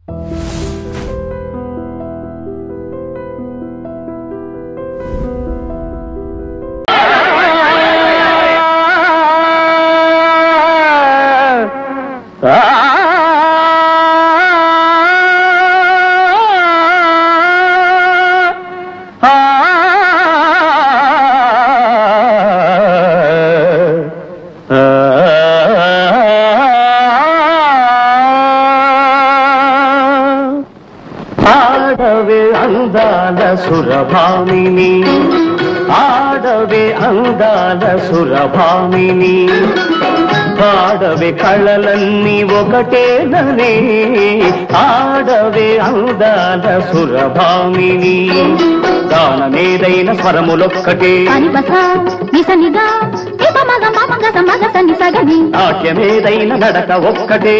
ఆడవే అందాల సురభామిని ఆడవే అందాల సురభామిని పాడవే కళలన్నీ ఒకటేననే ఆడవే అందాల సురభామిని గానమేదైన స్వరములొక్కటే అని బస నిసనిగా ఇప మగ మమ గస మగ సని సగని నాట్యమేదైన నడక ఒక్కటే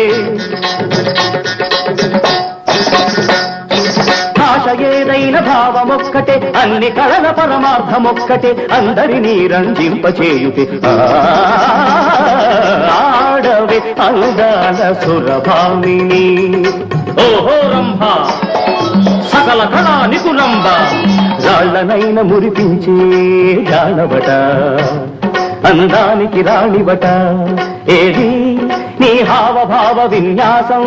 భాష ఏదైన భావమొక్కటే అన్ని కళల పరమార్థమొక్కటే అందరినీ రంజింపచేయుటే ఆ, ఆడవే అందాల సురభామిని ఓహో రంభ సకల కళా నిపుణంబ రాళ్లనైన మురిపించే జానబట అందానికి రాణిబట ఏది నీ హావభావ విన్యాసం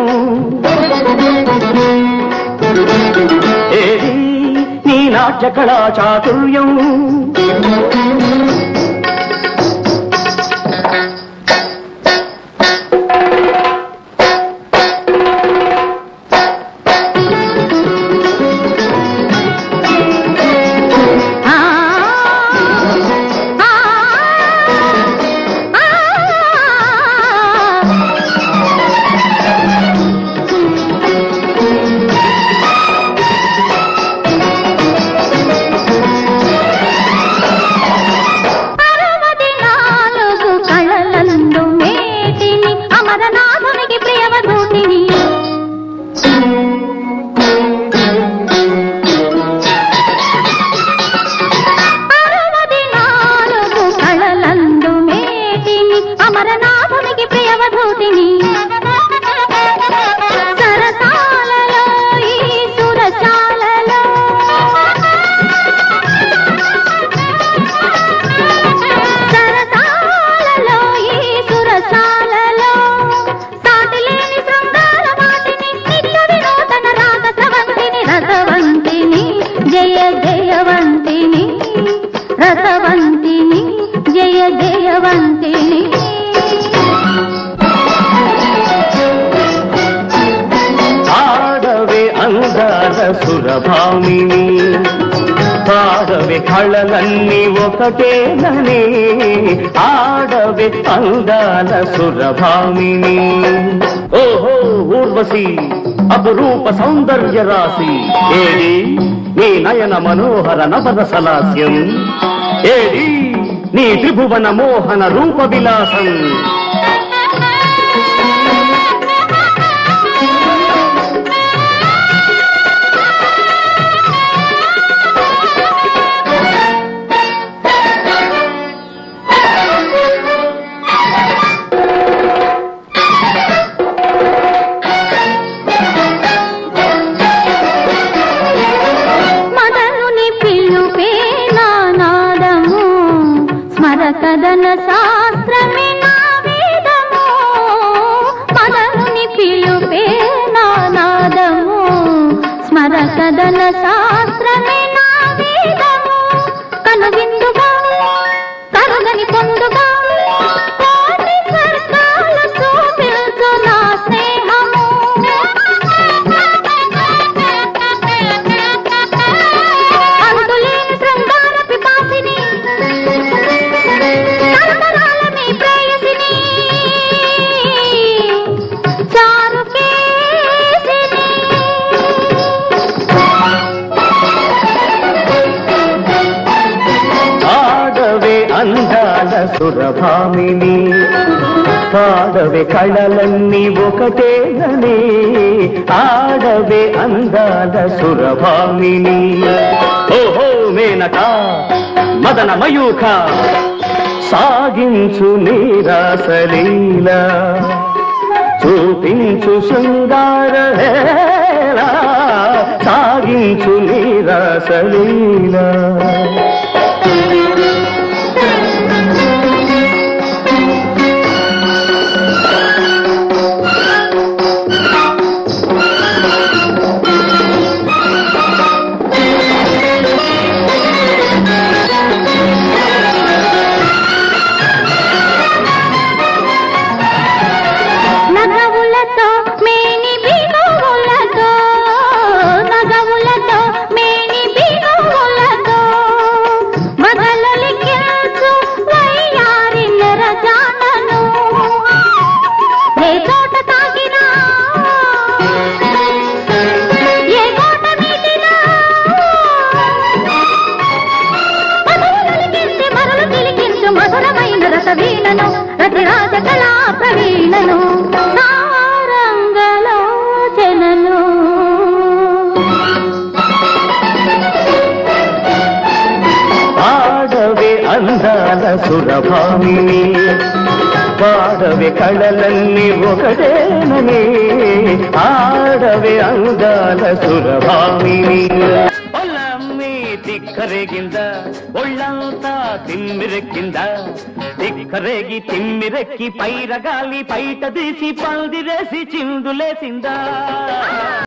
ఏది నీ నాట్య కళా చాతుర్యం ఆ ఆ ఆ అరవది నాలుగు కళలందు మేటిని అమరనాథునికి ప్రియవధూటిని అరవది నాలుగు కళలందు మేటిని అమరనాథునికి ప్రియవధూటిని సరసాలలో ఈ సురశాలలో సరసాలలో ఈ సురసాలలో సాటిలేని శృంగార వాటిని నిత్య వినూతన రాగ స్రవంతిని రసవంతిని జయ జయవంతిని రసవంతిని జయ జయవంతిని ఆడవే అందాల సురభామిని పాడవే కళలన్నీ ఒకటేననే ఆడవే అందాల సురభామిని ఓహో ఊర్వశి అపురూప సౌందర్య రాశి ఏది నీ నయన మనోహర నవద సలాస్యం ఏది నీ త్రిభువన మోహన రూప విలాసం మదనుని పిలుపే నానాదము స్మరకదన శాస్త్రమే నా వేదము మదనుని పిలుపే నానాదము స్మరకదన శాస్త్రమే నా వేదము కనువిందుగా కరుగని పొందుగా కోటి స్వర్గాల చూపించు నా స్నేహము అంతులేని శృంగార పిపాసిని తరతరాల మీ ప్రేయసిని చారుకేసిని ఆడవే అందాల సురభామిని పాడవే కళలన్నీ ఒకటేననే ఆడవే అందాల సురభామిని ఓహో మేనక మదన మయూఖ సాగించు నీరాసలీల చూపించు శృంగార హే లీలా నగవులతో మేని బిగువులతో నగవులతో మేని బిగువులతో మగలలికెల్చు వయ్యారి నెరజానను ఏ చోట తాగినా ఏ కోట మీటినా మధురలికించి మరలు తిలికించు మధురమైన రసవీణను రతిరాజ కళా ప్రవీణను సారంగలోచనలు ఆడవే అందాల సురభామిని పాడవే కళలన్నీ ఒకటేనని ఆడవే అందాల సురభామిని ఒళ్ళమ్మి తిక్కరేగింద ఒళ్ళంతా తిమ్మిరెక్కింద తిక్కరేగి తిమ్మిరెక్కి పైరగాలి పైట తీసి పందిరేసి చిందులేసిందా